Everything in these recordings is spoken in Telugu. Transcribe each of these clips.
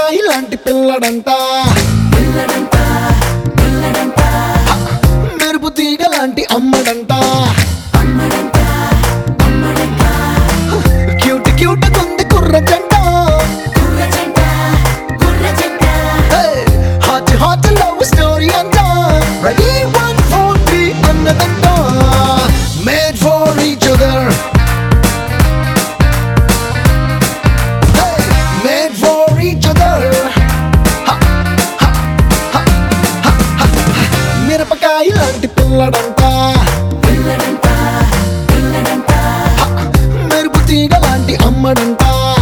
మిరపకాయ లాంటి పిల్లడంట మెరుపు తీగ లాంటి అమ్మడంట క్యూట్ క్యూట్ కొంది కుర్ర జంట హాట్ హాట్ లవ్ స్టోరీ అంట రెడీ వన్ ఫోర్ త్రీ అన్నదంట made for each other made for each other మిరపకాయ లాంటి పిల్లడంట మెరుపు తీగ లాంటి అమ్మడంట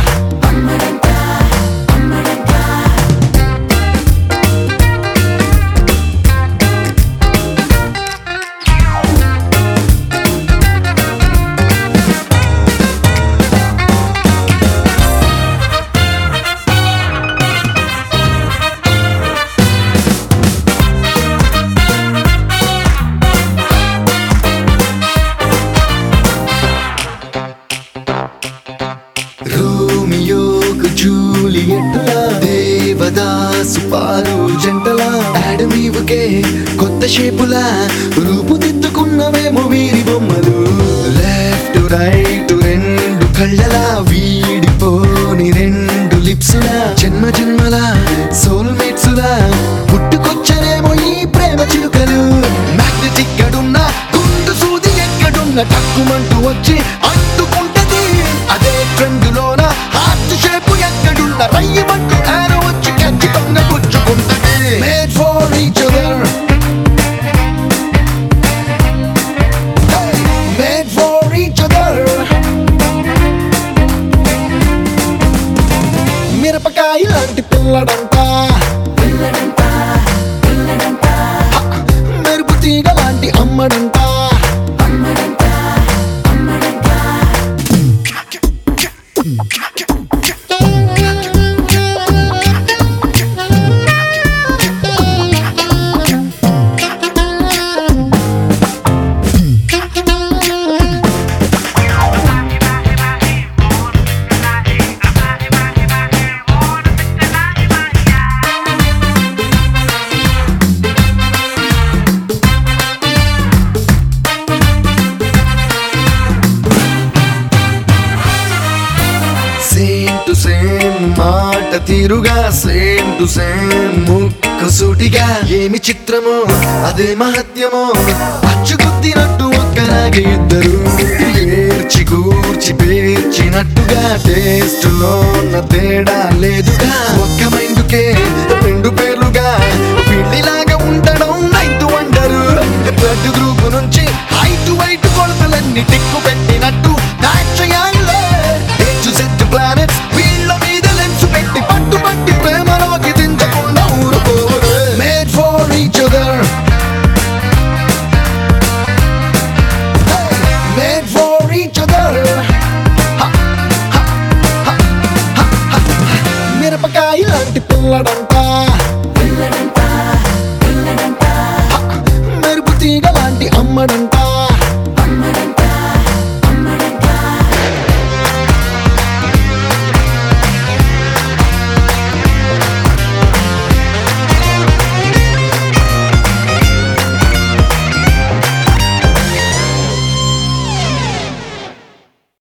రోమియోకు జూలియట్టులా దేవదాసు పారు జంటలా ఆడమీవుకే కొత్త షేపులా రూపుదిద్దుకున్నవేమో వీరి బొమ్మలు లెఫ్ట్ రైట్ రెండు కళ్ళలా వీడిపోని రెండు లిప్సులా జన్మ జన్మల సోల్మేట్సులా పుట్టుకొచ్చనేమో ఈ ప్రేమ చిలుకలు మ్యాగ్నెటిక్ గడున్న గుండు సూది ఎక్కడున్న టక్కుమంటూ వచ్చి అంటుకుంటది అదే ట్రెండ్ లోన హార్ట్ షేప్ ఎక్కడున్న రయ్యమంటూ ఆరో వచ్చి ఖచ్చితంగా గుచ్చుకుంటది made for each other made for each other మిరపకాయ లాంటి పిల్లడంట మెరుపు తీగ లాంటి అమ్మడంట సేమ్ టు సేమ్ మాట తీరుగా సేమ్ టు సేమ్ ముక్కు సూటిగా ఏమి చిత్రమో అదే మహత్యమో అచ్చుకుద్దినట్టు ఒక్కలాగే ఇద్దరు ఏర్చి కూర్చి పేర్చినట్టుగా టేస్ట్ లో ఉన్న తేడా లేదుగా ఒక్క మైండుకే రెండు పేర్లుగా పిల్లిలాగా ఉండడం నైతు వండరు బ్లడ్ గ్రూప్ నుంచి హైట్ వైట్ కొలతలన్నీ టిక్కు పెట్టినట్టు నాట్యాలే సెట్ ప్లానెట్స్ వీళ్ళ మీద లెన్స్ పెట్టి పట్టు పట్టి ప్రేమలోకి దించకుండా ఊరుకోరు made for each other made for each other మిరపకాయ లాంటి పిల్లడంట